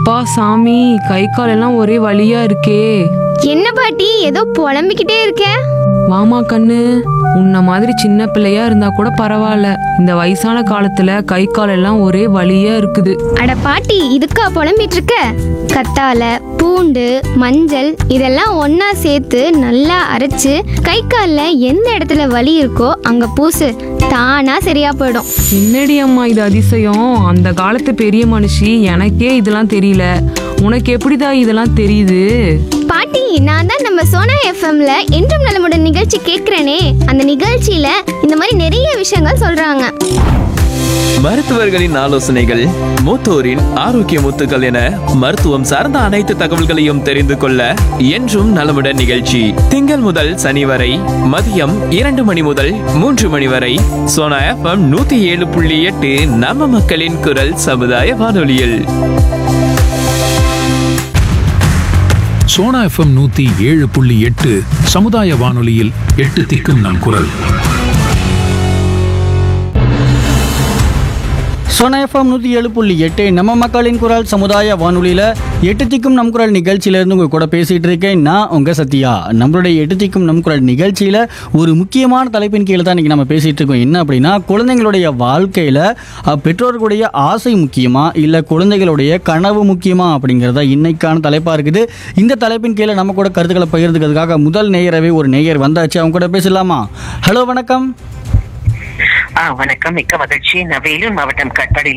அப்பா சாமி கை கால் எல்லாம் ஒரே வலியா இருக்கே என்ன பாட்டி ஏதோ புலம்பிக்கிட்டே இருக்க வாமா கண்ணு உன்ன மாதிரி சின்ன பிள்ளையா இருந்தா கூட பரவாயில்ல இந்த வயசான காலத்துல கை கால் எல்லாம் ஒரே வலியா இருக்குது அட பாட்டி இதுக்கா புலம்பிட்டு இருக்க கத்தால பூண்டு மஞ்சள் இதெல்லாம் ஒண்ணா சேர்த்து நல்லா அரைச்சு கை காலில் எந்த இடத்துல வலி இருக்கோ அங்க பூசு தானா சரியா போயிடும் என்னடி அம்மா இது அதிசயம் அந்த காலத்து பெரிய மனுஷி எனக்கே இதெல்லாம் தெரியல உனக்கு எப்படிடா இதெல்லாம் தெரியுது பாட்டி நான் தான் நம்ம சோனா எஃப்எம்ல என்றும் நலமுடன் நிகழ்ச்சி கேட்கிறேனே அந்த நிகழ்ச்சியில இந்த மாதிரி நிறைய விஷயங்கள் சொல்றாங்க மருத்துவர்களின் ஆலோசனைகள் மூத்தோரின் ஆரோக்கிய முத்துக்கள் என மருத்துவம் சார்ந்த அனைத்து தகவல்களையும் தெரிந்து கொள்ள என்றும் நலமுடன் நிகழ்ச்சி திங்கள் முதல் சனி வரை மதியம் இரண்டு மணி முதல் மூன்று மணி வரை சோனா எஃப்எம் நூத்தி ஏழு புள்ளி எட்டு நம்ம மக்களின் குரல் சமுதாய வானொலியில் சோனா எஃப்எம் நூத்தி ஏழு புள்ளி எட்டு சமுதாய வானொலியில் எட்டு திக்கும் நம் குரல் சோனா எஃப்எம் நூற்றி ஏழு புள்ளி எட்டு நம்ம மக்களின் குரல் சமுதாய வானொலியில் எட்டு திக்கும் நம் குரல் நிகழ்ச்சியிலேருந்து உங்கள் கூட பேசிகிட்டு இருக்கேன் நான் உங்கள் சத்யா நம்மளுடைய எட்டு திக்கும் நம் குரல் நிகழ்ச்சியில் ஒரு முக்கியமான தலைப்பின் கீழே தான் இன்றைக்கி நம்ம பேசிகிட்டு இருக்கோம் என்ன அப்படின்னா குழந்தைங்களுடைய வாழ்க்கையில் அஹ், பெற்றோர்களுடைய ஆசை முக்கியமா இல்லை குழந்தைகளுடைய கனவு முக்கியமா அப்படிங்கிறத இன்னைக்கான தலைப்பாக இருக்குது இந்த தலைப்பின் கீழே நம்ம கூட கருத்துக்களை பகிர்ந்துக்கிறதுக்காக முதல் நேயரவே ஒரு நேயர் வந்தாச்சு அவங்க கூட பேசலாமா ஹலோ வணக்கம் ஆ வணக்கம் மிக்க மகிழ்ச்சி நான் வேலூர் மாவட்டம் கட்பாடியில்